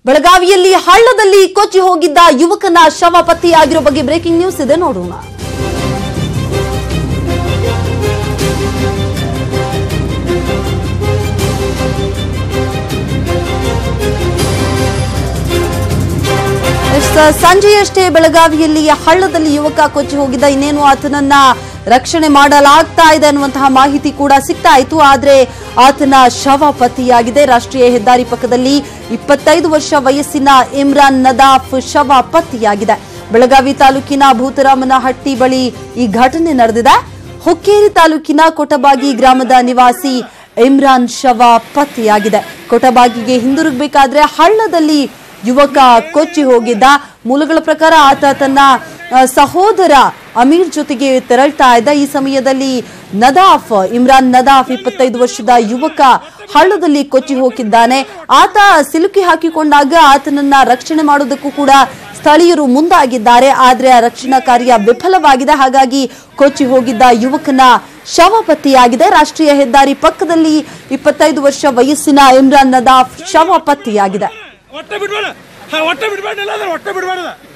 ಬೆಳಗಾವಿಯಲ್ಲಿ ಹಳ್ಳದಲ್ಲಿ ಕೊಚ್ಚಿ ಹೋಗಿದ್ದ ಯುವಕನ ಶವ ಪತ್ತೆಯಾಗಿರೋ ಬಗ್ಗೆ ಬ್ರೇಕಿಂಗ್ ನ್ಯೂಸ್ ಇದೆ ನೋಡೋಣ ಎಸ್, ಸಂಜೆಯಷ್ಟೇ ಬೆಳಗಾವಿಯಲ್ಲಿ ಹಳ್ಳದಲ್ಲಿ ಯುವಕ ಕೊಚ್ಚಿ ಹೋಗಿದ್ದ ಇನ್ನೇನು ಆತನನ್ನ ರಕ್ಷಣೆ ಮಾಡಲಾಗ್ತಾ ಇದೆ ಅನ್ನುವಂತಹ ಮಾಹಿತಿ ಕೂಡ ಸಿಗ್ತಾ ಇತ್ತು ಆದ್ರೆ ಆತನ ಶವ ಪತ್ತೆಯಾಗಿದೆ ರಾಷ್ಟ್ರೀಯ ಹೆದ್ದಾರಿ ಪಕ್ಕದಲ್ಲಿ ಇಪ್ಪತ್ತೈದು ವರ್ಷ ವಯಸ್ಸಿನ ಇಮ್ರಾನ್ ನದಾಫ್ ಶವ ಪತ್ತೆಯಾಗಿದೆ ಬೆಳಗಾವಿ ತಾಲೂಕಿನ ಭೂತರಾಮನಹಟ್ಟಿ ಬಳಿ ಈ ಘಟನೆ ನಡೆದಿದೆ ಹುಕ್ಕೇರಿ ತಾಲೂಕಿನ ಕೊಟಬಾಗಿ ಗ್ರಾಮದ ನಿವಾಸಿ ಇಮ್ರಾನ್ ಶವ ಪತ್ತೆಯಾಗಿದೆ ಕೊಟಬಾಗಿಗೆ ಹಿಂದಿರುಗಬೇಕಾದ್ರೆ ಹಳ್ಳದಲ್ಲಿ ಯುವಕ ಕೊಚ್ಚಿ ಹೋಗಿದ್ದ ಮೂಲಗಳ ಪ್ರಕಾರ ಆತ ತನ್ನ ಆ, ಸಹೋದರ ಅಮೀರ್ ಜೊತೆಗೆ ತೆರಳ್ತಾ ಇದ್ದ ಈ ಸಮಯದಲ್ಲಿ ನದಾಫ್ ಇಮ್ರಾನ್ ನದಾಫ್ ಇಪ್ಪತ್ತೈದು ವರ್ಷದ ಯುವಕ ಹಳ್ಳದಲ್ಲಿ ಕೊಚ್ಚಿ ಹೋಗಿದ್ದಾನೆ ಆತ ಸಿಲುಕಿ ಹಾಕಿಕೊಂಡಾಗ ಆತನನ್ನ ರಕ್ಷಣೆ ಮಾಡೋದಕ್ಕೂ ಕೂಡ ಸ್ಥಳೀಯರು ಮುಂದಾಗಿದ್ದಾರೆ ಆದ್ರೆ ಆ ರಕ್ಷಣಾ ಕಾರ್ಯ ವಿಫಲವಾಗಿದೆ ಹಾಗಾಗಿ ಕೊಚ್ಚಿ ಹೋಗಿದ್ದ ಯುವಕನ ಶವ ಪತ್ತೆಯಾಗಿದೆ ರಾಷ್ಟ್ರೀಯ ಹೆದ್ದಾರಿ ಪಕ್ಕದಲ್ಲಿ ಇಪ್ಪತ್ತೈದು ವರ್ಷ ವಯಸ್ಸಿನ ಇಮ್ರಾನ್ ನದಾಫ್ ಶವ ಪತ್ತೆಯಾಗಿದೆ ಹೊಟ್ಟೆ ಬಿಡ್ಬೇಡ ಹಾ, ಹೊಟ್ಟೆ ಬಿಡ್ಬೇಡ ಎಲ್ಲಾದ್ರೂ ಹೊಟ್ಟೆ ಬಿಡ್ಬೇಡ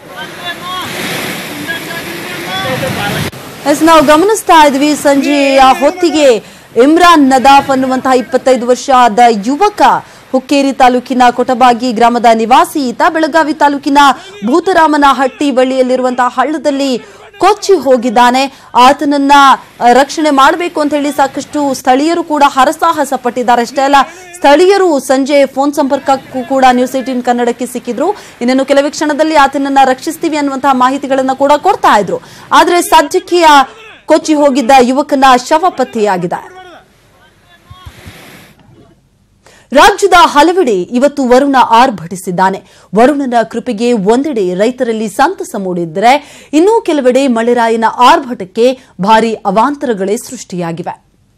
ಎಸ್ ನಾವು ಗಮನಿಸ್ತಾ ಇದ್ವಿ ಸಂಜೆಯ ಹೊತ್ತಿಗೆ ಇಮ್ರಾನ್ ನದಾಫ್ ಅನ್ನುವಂತಹ ಇಪ್ಪತ್ತೈದು ವರ್ಷದ ಯುವಕ ಹುಕ್ಕೇರಿ ತಾಲೂಕಿನ ಕೊಟಬಾಗಿ ಗ್ರಾಮದ ನಿವಾಸಿ ಈತ ಬೆಳಗಾವಿ ತಾಲೂಕಿನ ಭೂತರಾಮನಹಟ್ಟಿ ಬಳಿಯಲ್ಲಿರುವಂತಹ ಹಳ್ಳದಲ್ಲಿ ಕೊಚ್ಚಿ ಹೋಗಿದ್ದಾನೆ ಆತನನ್ನ ಅ, ರಕ್ಷಣೆ ಮಾಡಬೇಕು ಅಂತ ಹೇಳಿ ಸಾಕಷ್ಟು ಸ್ಥಳೀಯರು ಕೂಡ ಹರಸಾಹಸ ಪಟ್ಟಿದ್ದಾರೆ ಅಷ್ಟೇ ಅಲ್ಲ ಸ್ಥಳೀಯರು ಸಂಜೆ ಫೋನ್ ಸಂಪರ್ಕಕ್ಕೂ ಕೂಡ ನ್ಯೂಸ್ ಏಟೀನ್ ಕನ್ನಡಕ್ಕೆ ಸಿಕ್ಕಿದ್ರು ಇನ್ನೇನು ಕೆಲವೇ ಕ್ಷಣದಲ್ಲಿ ಆತನನ್ನ ರಕ್ಷಿಸ್ತೀವಿ ಅನ್ನುವಂತಹ ಮಾಹಿತಿಗಳನ್ನ ಕೂಡ ಕೊಡ್ತಾ ಇದ್ರು ಆದ್ರೆ ಸದ್ಯಕ್ಕೆ ಆ ಕೊಚ್ಚಿ ಹೋಗಿದ್ದ ಯುವಕನ ಶವ ಪತ್ತೆಯಾಗಿದೆ ರಾಜ್ಯದ ಹಲವೆಡೆ ಇವತ್ತು ವರುಣ ಆರ್ಭಟಿಸಿದ್ದಾನೆ ವರುಣನ ಕೃಪೆಗೆ ಒಂದೆಡೆ ರೈತರಲ್ಲಿ ಸಂತಸ ಮೂಡಿದರೆ ಇನ್ನೂ ಕೆಲವೆಡೆ ಮಳೆರಾಯನ ಆರ್ಭಟಕ್ಕೆ ಭಾರಿ ಅವಾಂತರಗಳೇ ಸೃಷ್ಟಿಯಾಗಿವೆ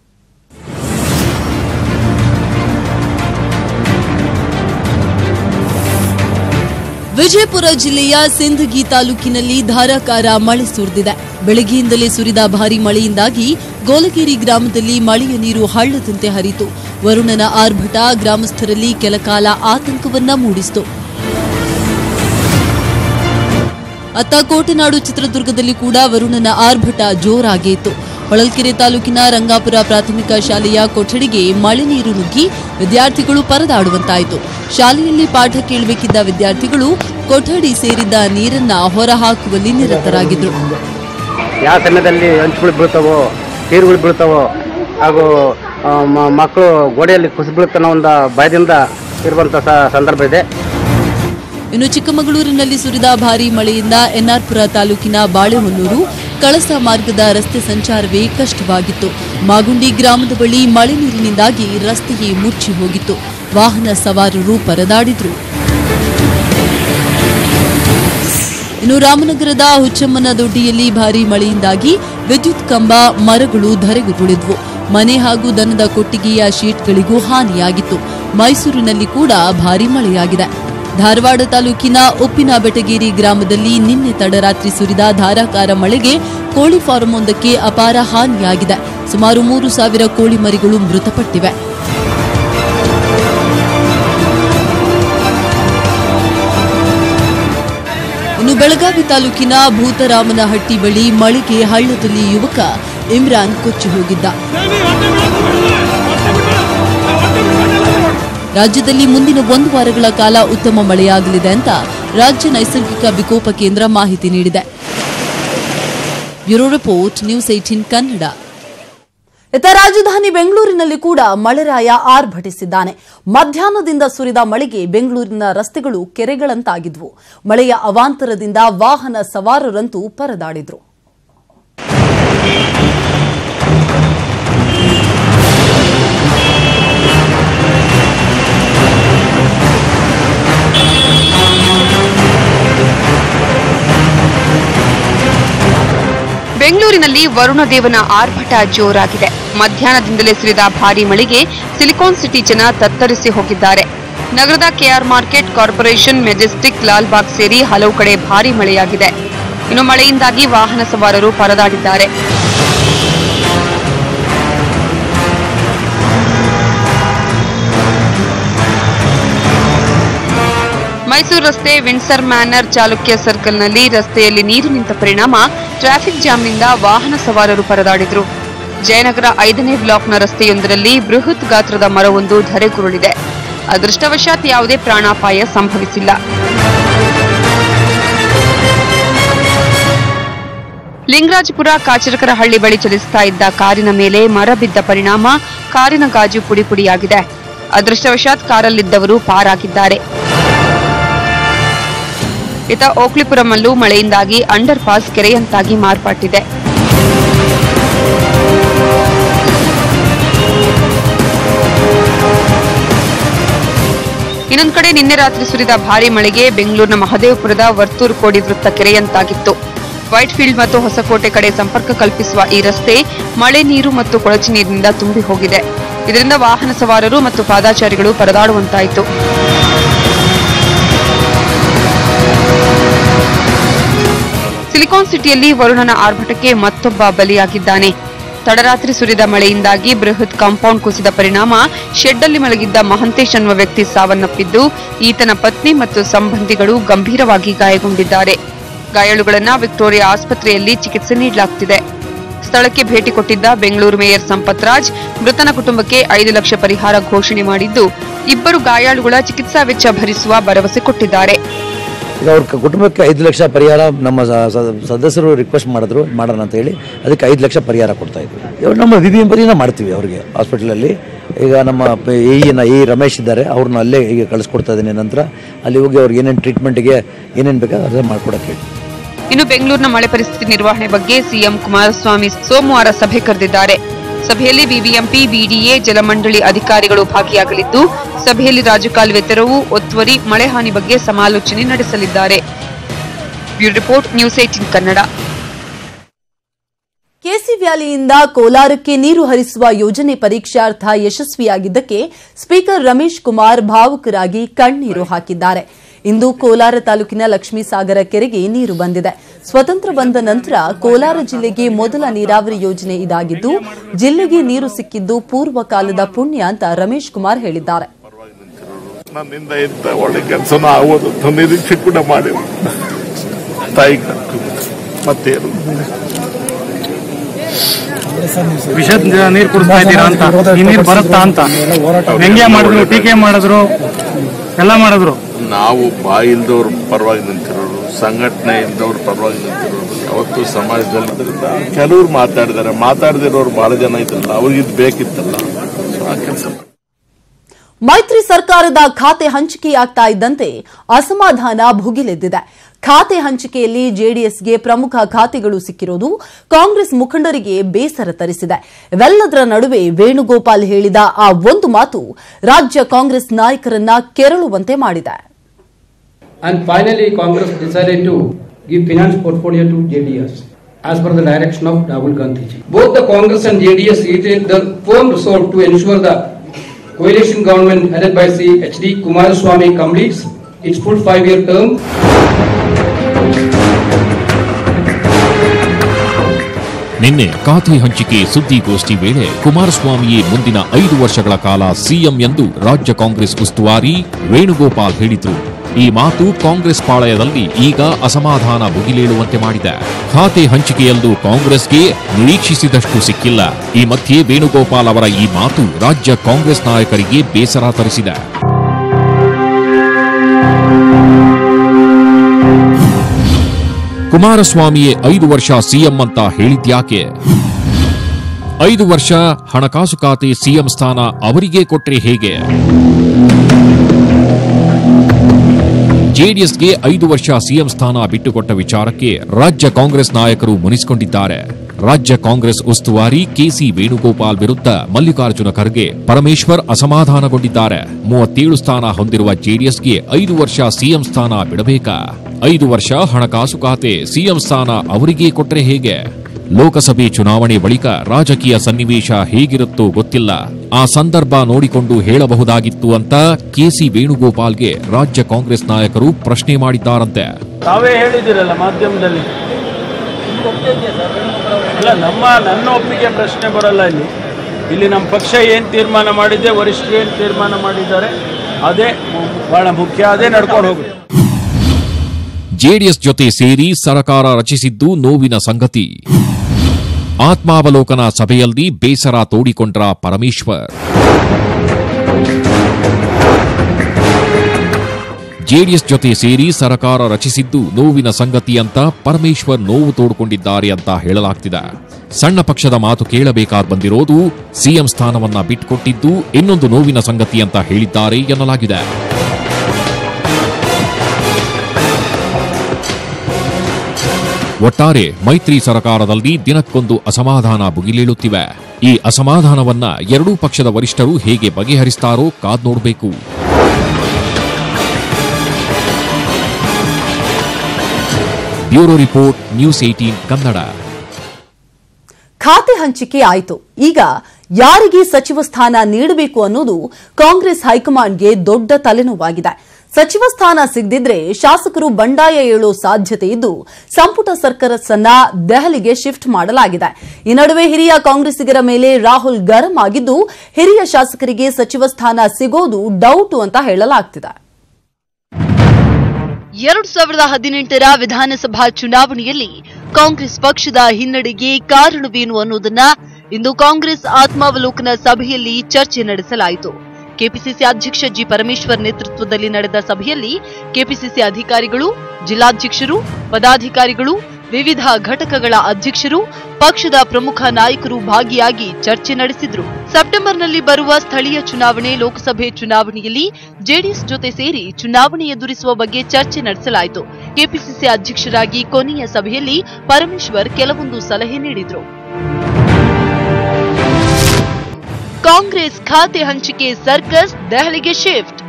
ವಿಜಯಪುರ ಜಿಲ್ಲೆಯ ಸಿಂದಗಿ ತಾಲೂಕಿನಲ್ಲಿ ಧಾರಾಕಾರ ಮಳೆ ಸುರಿದಿದೆ ಬೆಳಗ್ಗೆಯಿಂದಲೇ ಸುರಿದ ಭಾರಿ ಮಳೆಯಿಂದಾಗಿ ಗೋಲಗೇರಿ ಗ್ರಾಮದಲ್ಲಿ ಮಳೆಯ ನೀರು ಹಳ್ಳದಂತೆ ಹರಿತು ವರುಣನ ಆರ್ಭಟ ಗ್ರಾಮಸ್ಥರಲ್ಲಿ ಕೆಲಕಾಲ ಆತಂಕವನ್ನ ಮೂಡಿಸಿತು ಅತ್ತ ಕೋಟೆನಾಡು ಚಿತ್ರದುರ್ಗದಲ್ಲಿ ಕೂಡ ವರುಣನ ಆರ್ಭಟ ಜೋರಾಗೇ ಇತ್ತು ಹೊಳಲ್ಕೆರೆ ತಾಲೂಕಿನ ರಂಗಾಪುರ ಪ್ರಾಥಮಿಕ ಶಾಲೆಯ ಕೊಠಡಿಗೆ ಮಳೆ ನೀರು ನುಗ್ಗಿ ವಿದ್ಯಾರ್ಥಿಗಳು ಪರದಾಡುವಂತಾಯಿತು ಶಾಲೆಯಲ್ಲಿ ಪಾಠ ಕೇಳಬೇಕಿದ್ದ ವಿದ್ಯಾರ್ಥಿಗಳು ಕೊಠಡಿ ಸೇರಿದ್ದ ನೀರನ್ನ ಹೊರಹಾಕುವಲ್ಲಿ ನಿರತರಾಗಿದ್ರು ಯಾವ ಸಮಯದಲ್ಲಿ ಹಂಚುಗಳು ಬೀಳ್ತಾವೋ ನೀರುಗಳು ಬೀಳ್ತಾವೋ ಹಾಗೂ ಆ, ಮ- ಮಕ್ಕಳು ಗೋಡೆಯಲ್ಲಿ ಕುಸಿದು ಬೀಳುತ್ತಾನೋ ಒಂದು ಭಯದಿಂದ ಇರುವಂಥ ಸ- ಸಂದರ್ಭ ಇದೆ ಇನ್ನು ಚಿಕ್ಕಮಗಳೂರಿನಲ್ಲಿ ಸುರಿದ ಭಾರೀ ಮಳೆಯಿಂದ ಎನ್ಆರ್ಪುರ ತಾಲೂಕಿನ ಬಾಳೆಹೊನ್ನೂರು ಕಳಸ ಮಾರ್ಗದ ರಸ್ತೆ ಸಂಚಾರವೇ ಕಷ್ಟವಾಗಿತ್ತು ಮಾಗುಂಡಿ ಗ್ರಾಮದ ಬಳಿ ಮಳೆ ನೀರಿನಿಂದಾಗಿ ರಸ್ತೆಯೇ ಮುಚ್ಚಿ ಹೋಗಿತ್ತು ವಾಹನ ಸವಾರರು ಪರದಾಡಿದ್ರು ಇನ್ನು ರಾಮನಗರದ ಹುಚ್ಚಮ್ಮನ ದೊಡ್ಡಿಯಲ್ಲಿ ಭಾರೀ ಮಳೆಯಿಂದಾಗಿ ವಿದ್ಯುತ್ ಕಂಬ ಮರಗಳು ಧರೆಗುರುಳಿದ್ವು ಮನೆ ಹಾಗೂ ದನದ ಕೊಟ್ಟಿಗೆಯ ಶೀಟ್ಗಳಿಗೂ ಹಾನಿಯಾಗಿತ್ತು ಮೈಸೂರಿನಲ್ಲಿ ಕೂಡ ಭಾರೀ ಮಳೆಯಾಗಿದೆ ಧಾರವಾಡ ತಾಲೂಕಿನ ಉಪ್ಪಿನ ಬೆಟಗೇರಿ ಗ್ರಾಮದಲ್ಲಿ ನಿನ್ನೆ ತಡರಾತ್ರಿ ಸುರಿದ ಧಾರಾಕಾರ ಮಳೆಗೆ ಕೋಳಿ ಫಾರಂ ಒಂದಕ್ಕೆ ಅಪಾರ ಹಾನಿಯಾಗಿದೆ ಸುಮಾರು ಮೂರು ಸಾವಿರ ಕೋಳಿ ಮರಿಗಳು ಮೃತಪಟ್ಟಿವೆ ಇನ್ನು ಬೆಳಗಾವಿ ತಾಲೂಕಿನ ಭೂತರಾಮನಹಟ್ಟಿ ಬಳಿ ಮಳೆಗೆ ಹಳ್ಳದಲ್ಲಿ ಯುವಕ ಇಮ್ರಾನ್ ಕೊಚ್ಚಿ ಹೋಗಿದ್ದ ಹೊಟ್ಟೆ ಬಿಡೋದು ಹೊಟ್ಟೆ ಬಿಡ್ಬೇಡ ಹಾ, ಹೊಟ್ಟೆ ಬಿಡ್ಬೇಡ ಎಲ್ಲಾದ್ರೂ ರಾಜ್ಯದಲ್ಲಿ ಮುಂದಿನ ಒಂದು ವಾರಗಳ ಕಾಲ ಉತ್ತಮ ಮಳೆಯಾಗಲಿದೆ ಅಂತ ರಾಜ್ಯ ನೈಸರ್ಗಿಕ ವಿಕೋಪ ಕೇಂದ್ರ ಮಾಹಿತಿ ನೀಡಿದೆ bureau report news eighteen Kannada ಇತ ರಾಜಧಾನಿ ಬೆಂಗಳೂರಿನಲ್ಲಿ ಕೂಡ ಮಳೆರಾಯ ಆರ್ಭಟಿಸಿದ್ದಾನೆ ಮಧ್ಯಾಹ್ನದಿಂದ ಸುರಿದ ಮಳೆಗೆ ಬೆಂಗಳೂರಿನ ರಸ್ತೆಗಳು ಕೆರೆಗಳಂತಾಗಿದ್ವು ಮಳೆಯ ಅವಾಂತರದಿಂದ ವಾಹನ ಸವಾರರಂತೂ ಪರದಾಡಿದ್ರು ಬೆಂಗಳೂರಿನಲ್ಲಿ ವರುಣದೇವನ ಆರ್ಭಟ ಜೋರಾಗಿದೆ ಮಧ್ಯಾಹ್ನದಿಂದಲೇ ಸುರಿದ ಭಾರೀ ಮಳೆಗೆ ಸಿಲಿಕಾನ್ ಸಿಟಿ ಜನ ತತ್ತರಿಸಿ ಹೋಗಿದ್ದಾರೆ ನಗರದ KR market corporation Majestic Lalbagh ಸೇರಿ ಹಲವು ಕಡೆ ಭಾರೀ ಮಳೆಯಾಗಿದೆ ಇನ್ನು ಮಳೆಯಿಂದಾಗಿ ವಾಹನ ಸವಾರರು ಪರದಾಡಿದ್ದಾರೆ ಮೈಸೂರು ರಸ್ತೆ ವಿನ್ಸರ್ ಮ್ಯಾನರ್ ಚಾಲುಕ್ಯ ಸರ್ಕಲ್ನಲ್ಲಿ ರಸ್ತೆಯಲ್ಲಿ ನೀರು ನಿಂತ ಪರಿಣಾಮ ಟ್ರಾಫಿಕ್ ಜಾಮ್ನಿಂದ ವಾಹನ ಸವಾರರು ಪರದಾಡಿದ್ರು ಜಯನಗರ ಐದನೇ ಬ್ಲಾಕ್ನ ರಸ್ತೆಯೊಂದರಲ್ಲಿ ಬೃಹತ್ ಗಾತ್ರದ ಮರವೊಂದು ಧರೆಗುರುಳಿದೆ ಅದೃಷ್ಟವಶಾತ್ ಯಾವುದೇ ಪ್ರಾಣಾಪಾಯ ಸಂಭವಿಸಿಲ್ಲ ಲಿಂಗರಾಜಪುರ ಕಾಚರಕರಹಳ್ಳಿ ಬಳಿ ಚಲಿಸುತ್ತಾ ಇದ್ದ ಕಾರಿನ ಮೇಲೆ ಮರ ಬಿದ್ದ ಪರಿಣಾಮ ಕಾರಿನ ಗಾಜು ಪುಡಿ ಪುಡಿಯಾಗಿದೆ ಅದೃಷ್ಟವಶಾತ್ ಕಾರಲ್ಲಿದ್ದವರು ಪಾರಾಗಿದ್ದಾರೆ ಇತ ಓಕ್ಲಿಪುರಮಲ್ಲೂ ಮಳೆಯಿಂದಾಗಿ ಅಂಡರ್ ಪಾಸ್ ಕೆರೆಯಂತಾಗಿ ಮಾರ್ಪಟ್ಟಿದೆ ಇನ್ನೊಂದು ಕಡೆ ನಿನ್ನೆ ರಾತ್ರಿ ಸುರಿದ ಭಾರಿ ಮಳೆಗೆ ಬೆಂಗಳೂರಿನ ಮಹದೇವಪುರದ ವರ್ತೂರು ಕೋಡಿ ವೃತ್ತ ಕೆರೆಯಂತಾಗಿತ್ತು ವೈಟ್ ಫೀಲ್ಡ್ ಮತ್ತು ಹೊಸಕೋಟೆ ಕಡೆ ಸಂಪರ್ಕ ಕಲ್ಪಿಸುವ ಈ ರಸ್ತೆ ಮಳೆ ನೀರು ಮತ್ತು ಕೊಳಚೆ ನೀರಿನಿಂದ ತುಂಬಿ ಹೋಗಿದೆ ಇದರಿಂದ ವಾಹನ ಸವಾರರು ಮತ್ತು ಪಾದಾಚಾರಿಗಳು ಪರದಾಡುವಂತಾಯಿತು ಸಿಲಿಕಾನ್ ಸಿಟಿಯಲ್ಲಿ ವರುಣನ ಆರ್ಭಟಕ್ಕೆ ಮತ್ತೊಬ್ಬ ಬಲಿಯಾಗಿದ್ದಾನೆ ತಡರಾತ್ರಿ ಸುರಿದ ಮಳೆಯಿಂದಾಗಿ ಬೃಹತ್ ಕಾಂಪೌಂಡ್ ಕುಸಿದ ಪರಿಣಾಮ ಶೆಡ್ನಲ್ಲಿ ಮಲಗಿದ್ದ ಮಹಂತೇಶ್ ಅನ್ನುವ ವ್ಯಕ್ತಿ ಸಾವನ್ನಪ್ಪಿದ್ದು ಈತನ ಪತ್ನಿ ಮತ್ತು ಸಂಬಂಧಿಗಳು ಗಂಭೀರವಾಗಿ ಗಾಯಗೊಂಡಿದ್ದಾರೆ ಗಾಯಾಳುಗಳನ್ನ ವಿಕ್ಟೋರಿಯಾ ಆಸ್ಪತ್ರೆಯಲ್ಲಿ ಚಿಕಿತ್ಸೆ ನೀಡಲಾಗುತ್ತಿದೆ ಸ್ಥಳಕ್ಕೆ ಭೇಟಿ ಕೊಟ್ಟಿದ್ದ ಬೆಂಗಳೂರು ಮೇಯರ್ ಸಂಪತ್ ರಾಜ್ ಮೃತನ ಕುಟುಂಬಕ್ಕೆ ಐದು ಲಕ್ಷ ಪರಿಹಾರ ಘೋಷಣೆ ಮಾಡಿದ್ದು ಇಬ್ಬರು ಗಾಯಾಳುಗಳ ಚಿಕಿತ್ಸಾ ವೆಚ್ಚ ಭರಿಸುವ ಭರವಸೆ ಕೊಟ್ಟಿದ್ದಾರೆ ಈಗ ಅವ್ರ ಕ- ಕುಟುಂಬಕ್ಕೆ ಐದು ಲಕ್ಷ ಪರಿಹಾರ ನಮ್ಮ ಸ- ಸ- ಸದಸ್ಯರು ರಿಕ್ವೆಸ್ಟ್ ಮಾಡಿದ್ರು ಮಾಡೋಣ ಅಂತ ಹೇಳಿ ಅದಕ್ಕೆ ಐದು ಲಕ್ಷ ಪರಿಹಾರ ಕೊಡ್ತಾ ಇದ್ವಿ ಇವಾಗ ನಮ್ಮ ವಿ ಬಿ ಎಂ ಪರಿನ ಮಾಡ್ತೀವಿ ಅವ್ರಿಗೆ ಹಾಸ್ಪಿಟಲಲ್ಲಿ ಈಗ ನಮ್ಮ ಎ ಎ ರಮೇಶ್ ಇದ್ದಾರೆ ಅವ್ರನ್ನ ಅಲ್ಲೇ ಈಗ ಕಳಿಸ್ಕೊಡ್ತಾ ಇದ್ದೀನಿ ನಂತರ ಅಲ್ಲಿ ಹೋಗಿ ಅವ್ರಿಗೆ ಏನೇನು ಟ್ರೀಟ್ಮೆಂಟ್ಗೆ ಏನೇನು ಬೇಕಾದ್ರೆ ಅದನ್ನ ಮಾಡ್ಕೊಡಕ್ಕೆ ಹೇಳಿ ಇನ್ನು ಬೆಂಗಳೂರಿನ ಮಳೆ ಪರಿಸ್ಥಿತಿ ನಿರ್ವಹಣೆ ಬಗ್ಗೆ ಸಿಎಂ ಕುಮಾರಸ್ವಾಮಿ ಸೋಮವಾರ ಸಭೆ ಕರೆದಿದ್ದಾರೆ ಸಭೆಯಲ್ಲಿ ಬಿಬಿಎಂಪಿ ಬಿಡಿಎ ಜಲಮಂಡಳಿ ಅಧಿಕಾರಿಗಳು ಭಾಗಿಯಾಗಲಿದ್ದು ಸಭೆಯಲ್ಲಿ ರಾಜಕಾಲುವೆ ತೆರವು ಒತ್ತುವರಿ ಮಳೆ ಹಾನಿ ಬಗ್ಗೆ ಸಮಾಲೋಚನೆ ನಡೆಸಲಿದ್ದಾರೆ bureau report news eighteen Kannada KC ವ್ಯಾಲಿಯಿಂದ ಕೋಲಾರಕ್ಕೆ ನೀರು ಹರಿಸುವ ಯೋಜನೆ ಪರೀಕ್ಷಾರ್ಥ ಯಶಸ್ವಿಯಾಗಿದ್ದಕ್ಕೆ ಸ್ಪೀಕರ್ ರಮೇಶ್ ಕುಮಾರ್ ಭಾವುಕರಾಗಿ ಕಣ್ಣೀರು ಹಾಕಿದ್ದಾರೆ ಇಂದು ಕೋಲಾರ ತಾಲೂಕಿನ ಲಕ್ಷ್ಮೀಸಾಗರ ಕೆರೆಗೆ ನೀರು ಬಂದಿದೆ ಸ್ವತಂತ್ರ ಬಂದ ನಂತರ ಕೋಲಾರ ಜಿಲ್ಲೆಗೆ ಮೊದಲ ನೀರಾವರಿ ಯೋಜನೆ ಇದಾಗಿದ್ದು ಜಿಲ್ಲೆಗೆ ನೀರು ಸಿಕ್ಕಿದ್ದು ಪೂರ್ವ ಕಾಲದ ಪುಣ್ಯ ಅಂತ ರಮೇಶ್ ಕುಮಾರ್ ಹೇಳಿದ್ದಾರೆ ನನ್ನಿಂದ ಇಂಥ ಒಳ್ಳೆ ಕೆಲಸನ ಆಗೋದು ಅಂತ ನಿರೀಕ್ಷೆ ಕೂಡ ಮಾಡಿ ತಾಯಿಗೆ ಮತ್ತೇನು ವಿಷದ ನೀರು ಕುಡಿಸ್ತಾ ಇದ್ದೀರಾ ಅಂತ ಈ ನೀರು ಬರುತ್ತಾ ಅಂತ ವ್ಯಂಗ್ಯ ಮಾಡಿದ್ರು ಟೀಕೆ ಮಾಡಿದ್ರು ಎಲ್ಲ ಮಾಡಿದ್ರು ನಾವು ಬಾಯಿ ಇಲ್ದವ್ರ ಪರವಾಗಿ ನಿಂತಿರೋರು ಸಂಘಟನೆ ಇಲ್ದವ್ರ ಪರವಾಗಿ ನಿಂತಿರೋರು ಯಾವತ್ತೂ ಸಮಾಜದಲ್ಲಿ ಇದ್ರಿಂದ ಕೆಲವ್ರು ಮಾತಾಡಿದಾರೆ ಮಾತಾಡದಿರೋರು ಬಹಳ ಜನ ಇದ್ರಲ್ಲ ಅವ್ರಿಗೆ ಇದು ಬೇಕಿತ್ತಲ್ಲ So ಆ ಕೆಲಸ ಮೈತ್ರಿ ಸರ್ಕಾರದ ಖಾತೆ ಹಂಚಿಕೆಯಾಗ್ತಾ ಇದ್ದಂತೆ ಅಸಮಾಧಾನ ಭುಗಿಲೆದ್ದಿದೆ ಖಾತೆ ಹಂಚಿಕೆಯಲ್ಲಿ ಜೆಡಿಎಸ್ಗೆ ಪ್ರಮುಖ ಖಾತೆಗಳು ಸಿಕ್ಕಿರೋದು ಕಾಂಗ್ರೆಸ್ ಮುಖಂಡರಿಗೆ ಬೇಸರ ತರಿಸಿದೆ ಇವೆಲ್ಲದರ ನಡುವೆ ವೇಣುಗೋಪಾಲ್ ಹೇಳಿದ ಆ ಒಂದು ಮಾತು ರಾಜ್ಯ ಕಾಂಗ್ರೆಸ್ ನಾಯಕರನ್ನ ಕೆರಳುವಂತೆ ಮಾಡಿದೆ And finally, Congress decided to give finance portfolio to JDS as per the direction of Rahul Gandhi. ji. Both the Congress and JDS reiterate their firm resolve to ensure the coalition government headed by Sri H.D. Kumaraswamy completes its full five-year term ನಿನ್ನೆ ಖಾತೆ ಹಂಚಿಕೆ ಸುದ್ದಿಗೋಷ್ಠಿ ವೇಳೆ ಕುಮಾರಸ್ವಾಮಿಯೇ ಮುಂದಿನ ಐದು ವರ್ಷಗಳ ಕಾಲ CM ಎಂದು ರಾಜ್ಯ ಕಾಂಗ್ರೆಸ್ ಉಸ್ತುವಾರಿ ವೇಣುಗೋಪಾಲ್ ಹೇಳಿದ್ರು ಈ ಮಾತು ಕಾಂಗ್ರೆಸ್ ಪಾಳಯದಲ್ಲಿ ಈಗ ಅಸಮಾಧಾನ ಭುಗಿಲೇಳುವಂತೆ ಮಾಡಿದೆ ಖಾತೆ ಹಂಚಿಕೆಯಲ್ಲೂ ಕಾಂಗ್ರೆಸ್ಗೆ ನಿರೀಕ್ಷಿಸಿದಷ್ಟು ಸಿಕ್ಕಿಲ್ಲ ಈ ಮಧ್ಯೆ ವೇಣುಗೋಪಾಲ್ ಅವರ ಈ ಮಾತು ರಾಜ್ಯ ಕಾಂಗ್ರೆಸ್ ನಾಯಕರಿಗೆ ಬೇಸರ ತರಿಸಿದೆ ಕುಮಾರಸ್ವಾಮಿಯೇ ಐದು ವರ್ಷ ಸಿಎಂ ಅಂತ ಹೇಳಿದ್ಯಾಕೆ ಐದು ವರ್ಷ ಹಣಕಾಸು ಖಾತೆ ಸಿಎಂ ಸ್ಥಾನ ಅವರಿಗೆ ಕೊಟ್ರೆ ಹೇಗೆ ಜೆಡಿಎಸ್ಗೆ ಐದು ವರ್ಷ ಸಿಎಂ ಸ್ಥಾನ ಬಿಟ್ಟುಕೊಟ್ಟ ವಿಚಾರಕ್ಕೆ ರಾಜ್ಯ ಕಾಂಗ್ರೆಸ್ ನಾಯಕರು ಮುನಿಸಿಕೊಂಡಿದ್ದಾರೆ ರಾಜ್ಯ ಕಾಂಗ್ರೆಸ್ ಉಸ್ತುವಾರಿ ಕೆಸಿ ವೇಣುಗೋಪಾಲ್ ವಿರುದ್ಧ ಮಲ್ಲಿಕಾರ್ಜುನ ಖರ್ಗೆ ಪರಮೇಶ್ವರ್ ಅಸಮಾಧಾನಗೊಂಡಿದ್ದಾರೆ ಮೂವತ್ತೇಳು ಸ್ಥಾನ ಹೊಂದಿರುವ ಜೆಡಿಎಸ್ಗೆ ಐದು ವರ್ಷ ಸಿಎಂ ಸ್ಥಾನ ಬಿಡಬೇಕಾ ಐದು ವರ್ಷ ಹಣಕಾಸು ಖಾತೆ ಸಿಎಂ ಸ್ಥಾನ ಅವರಿಗೆ ಕೊಟ್ರೆ ಹೇಗೆ ಲೋಕಸಭೆ ಚುನಾವಣೆ ಬಳಿಕ ರಾಜಕೀಯ ಸನ್ನಿವೇಶ ಹೇಗಿರುತ್ತೋ ಗೊತ್ತಿಲ್ಲ ಆ ಸಂದರ್ಭ ನೋಡಿಕೊಂಡು ಹೇಳಬಹುದಾಗಿತ್ತು ಅಂತ ಕೆಸಿ ವೇಣುಗೋಪಾಲ್ಗೆ ರಾಜ್ಯ ಕಾಂಗ್ರೆಸ್ ನಾಯಕರು ಪ್ರಶ್ನೆ ಮಾಡಿದ್ದಾರಂತೆ ತಾವೇ ಹೇಳಿದಿರಲ್ಲ ಮಾಧ್ಯಮದಲ್ಲಿ ಅಲ್ಲ ನಮ್ಮ ನನ್ನ ಒಪ್ಪಿಗೆ ಪ್ರಶ್ನೆ ಬರಲ್ಲ ಇಲ್ಲಿ ಇಲ್ಲಿ ನಮ್ಮ ಪಕ್ಷ ಏನು ತೀರ್ಮಾನ ಮಾಡಿದೆ ವರಿಷ್ಠರು ಏನು ತೀರ್ಮಾನ ಮಾಡಿದ್ದಾರೆ ಅದೇ ಬಹಳ ಮುಖ್ಯ ಅದೇ ನಡ್ಕೊಂಡು ಹೋಗುತ್ತೆ ಜೆಡಿಎಸ್ ಜೊತೆ ಸೇರಿ ಸರ್ಕಾರ ರಚಿಸಿದ್ದು ನೋವಿನ ಸಂಗತಿ ಆತ್ಮಾವಲೋಕನ ಸಭೆಯಲ್ಲಿ ಬೇಸರ ತೋಡಿಕೊಂಡ್ರ ಪರಮೇಶ್ವರ್ ಜೆಡಿಎಸ್ ಜೊತೆ ಸೇರಿ ಸರ್ಕಾರ ರಚಿಸಿದ್ದು ನೋವಿನ ಸಂಗತಿ ಅಂತ ಪರಮೇಶ್ವರ್ ನೋವು ತೋಡಿಕೊಂಡಿದ್ದಾರೆ ಅಂತ ಹೇಳಲಾಗ್ತಿದೆ ಸಣ್ಣ ಪಕ್ಷದ ಮಾತು ಕೇಳಬೇಕಾದ್ ಬಂದಿರೋದು ಸಿಎಂ ಸ್ಥಾನವನ್ನ ಬಿಟ್ಕೊಟ್ಟಿದ್ದು ಇನ್ನೊಂದು ನೋವಿನ ಸಂಗತಿ ಅಂತ ಹೇಳಿದ್ದಾರೆ ಎನ್ನಲಾಗಿದೆ ಒಟ್ಟಾರೆ ಮೈತ್ರಿ ಸರ್ಕಾರದಲ್ಲಿ ದಿನಕ್ಕೊಂದು ಅಸಮಾಧಾನ ಭುಗಿಲೇಳುತ್ತಿವೆ ಈ ಅಸಮಾಧಾನವನ್ನ ಎರಡೂ ಪಕ್ಷದ ವರಿಷ್ಠರು ಹೇಗೆ ಬಗೆಹರಿಸ್ತಾರೋ ಕಾದ್ ನೋಡಬೇಕು bureau report news eighteen Kannada ಖಾತೆ ಹಂಚಿಕೆ ಆಯಿತು ಈಗ ಯಾರಿಗೆ ಸಚಿವ ಸ್ಥಾನ ನೀಡಬೇಕು ಅನ್ನೋದು ಕಾಂಗ್ರೆಸ್ ಹೈಕಮಾಂಡ್ಗೆ ದೊಡ್ಡ ತಲೆನೋವಾಗಿದೆ ಸಚಿವ ಸ್ಥಾನ ಸಿಗದಿದ್ರೆ ಶಾಸಕರು ಬಂಡಾಯ ಏಳೋ ಸಾಧ್ಯತೆ ಇದ್ದು ಸಂಪುಟ ಸರ್ಕಸನ್ನ ದೆಹಲಿಗೆ ಶಿಫ್ಟ್ ಮಾಡಲಾಗಿದೆ ಈ ನಡುವೆ ಹಿರಿಯ ಕಾಂಗ್ರೆಸ್ಸಿಗರ ಮೇಲೆ ರಾಹುಲ್ ಗರಂ ಆಗಿದ್ದು ಹಿರಿಯ ಶಾಸಕರಿಗೆ ಸಚಿವ ಸ್ಥಾನ ಸಿಗೋದು ಡೌಟು ಅಂತ ಹೇಳಲಾಗ್ತಿದೆ ಎರಡು ಸಾವಿರದ ಹದಿನೆಂಟರ ವಿಧಾನಸಭಾ ಚುನಾವಣೆಯಲ್ಲಿ ಕಾಂಗ್ರೆಸ್ ಪಕ್ಷದ ಹಿನ್ನಡೆಗೆ ಕಾರಣವೇನು ಅನ್ನೋದನ್ನ ಇಂದು ಕಾಂಗ್ರೆಸ್ ಆತ್ಮಾವಲೋಕನ ಸಭೆಯಲ್ಲಿ ಚರ್ಚೆ ನಡೆಸಲಾಯಿತು ಕೆಪಿಸಿಸಿ ಅಧ್ಯಕ್ಷ ಜಿ ಪರಮೇಶ್ವರ್ ನೇತೃತ್ವದಲ್ಲಿ ನಡೆದ ಸಭೆಯಲ್ಲಿ ಕೆಪಿಸಿಸಿ ಅಧಿಕಾರಿಗಳು ಜಿಲ್ಲಾಧ್ಯಕ್ಷರು ಪದಾಧಿಕಾರಿಗಳು ವಿವಿಧ ಘಟಕಗಳ ಅಧ್ಯಕ್ಷರು ಪಕ್ಷದ ಪ್ರಮುಖ ನಾಯಕರು ಭಾಗಿಯಾಗಿ ಚರ್ಚೆ ನಡೆಸಿದ್ರು ಸೆಪ್ಟೆಂಬರ್ನಲ್ಲಿ ಬರುವ ಸ್ಥಳೀಯ ಚುನಾವಣೆ ಲೋಕಸಭೆ ಚುನಾವಣೆಯಲ್ಲಿ ಜೆಡಿಎಸ್ ಜೊತೆ ಸೇರಿ ಚುನಾವಣೆ ಎದುರಿಸುವ ಬಗ್ಗೆ ಚರ್ಚೆ ನಡೆಸಲಾಯಿತು ಕೆಪಿಸಿಸಿ ಅಧ್ಯಕ್ಷರಾಗಿ ಕೊನೆಯ ಸಭೆಯಲ್ಲಿ ಪರಮೇಶ್ವರ್ ಕೆಲವೊಂದು ಸಲಹೆ ನೀಡಿದ್ರು ಕಾಂಗ್ರೆಸ್ ಖಾತೆ ಹಂಚಿಕೆ ಸರ್ಕಸ್ ದೆಹಲಿಗೆ ಶಿಫ್ಟ್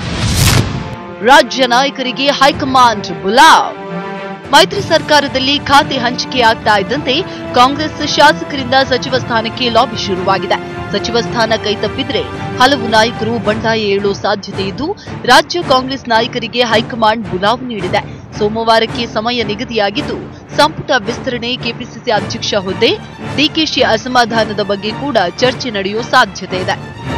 ರಾಜ್ಯ ನಾಯಕರಿಗೆ ಹೈಕಮಾಂಡ್ ಬುಲಾವ್ ಮೈತ್ರಿ ಸರ್ಕಾರದಲ್ಲಿ ಖಾತೆ ಹಂಚಿಕೆ ಆಗ್ತಾ ಇದ್ದಂತೆ ಕಾಂಗ್ರೆಸ್ ಶಾಸಕರಿಂದ ಸಚಿವ ಸ್ಥಾನಕ್ಕೆ ಲಾಬಿ ಶುರುವಾಗಿದೆ ಸಚಿವ ಸ್ಥಾನ ಕೈತಪ್ಪಿದ್ರೆ ಹಲವು ನಾಯಕರು ಬಂಡಾಯ ಏಳುವ ಸಾಧ್ಯತೆ ಇದ್ದು ರಾಜ್ಯ ಕಾಂಗ್ರೆಸ್ ನಾಯಕರಿಗೆ ಹೈಕಮಾಂಡ್ ಬುಲಾವ್ ನೀಡಿದೆ ಸೋಮವಾರಕ್ಕೆ ಸಮಯ ನಿಗದಿಯಾಗಿದ್ದು ಸಂಪುಟ ವಿಸ್ತರಣೆ ಕೆಪಿಸಿಸಿ ಅಧ್ಯಕ್ಷ ಹುದ್ದೆ ಡಿಕೆಶಿ ಅಸಮಾಧಾನದ ಬಗ್ಗೆ ಕೂಡ ಚರ್ಚೆ ನಡೆಯುವ ಸಾಧ್ಯತೆ ಇದೆ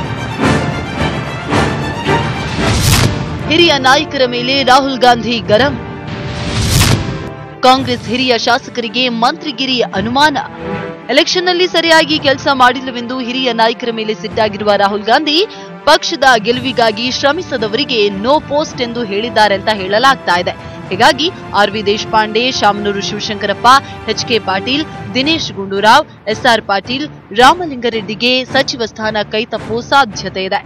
ಹಿರಿಯ ನಾಯಕರ ಮೇಲೆ ರಾಹುಲ್ ಗಾಂಧಿ ಗರಂ ಕಾಂಗ್ರೆಸ್ ಹಿರಿಯ ಶಾಸಕರಿಗೆ ಮಂತ್ರಿಗಿರಿ ಅನುಮಾನ ಎಲೆಕ್ಷನ್ನಲ್ಲಿ ಸರಿಯಾಗಿ ಕೆಲಸ ಮಾಡಿಲ್ಲವೆಂದು ಹಿರಿಯ ನಾಯಕರ ಮೇಲೆ ಸಿಟ್ಟಾಗಿರುವ ರಾಹುಲ್ ಗಾಂಧಿ ಪಕ್ಷದ ಗೆಲುವಿಗಾಗಿ ಶ್ರಮಿಸದವರಿಗೆ ನೋ ಪೋಸ್ಟ್ ಎಂದು ಹೇಳಿದ್ದಾರೆ ಅಂತ ಹೇಳಲಾಗ್ತಾ ಇದೆ ಹೀಗಾಗಿ R V Deshpande Shamanur Shivashankarappa H K Patil Dinesh Gundu Rao SR Patil ರಾಮಲಿಂಗಾರೆಡ್ಡಿಗೆ ಸಚಿವ ಸ್ಥಾನ ಕೈತಪ್ಪುವ ಸಾಧ್ಯತೆ ಇದೆ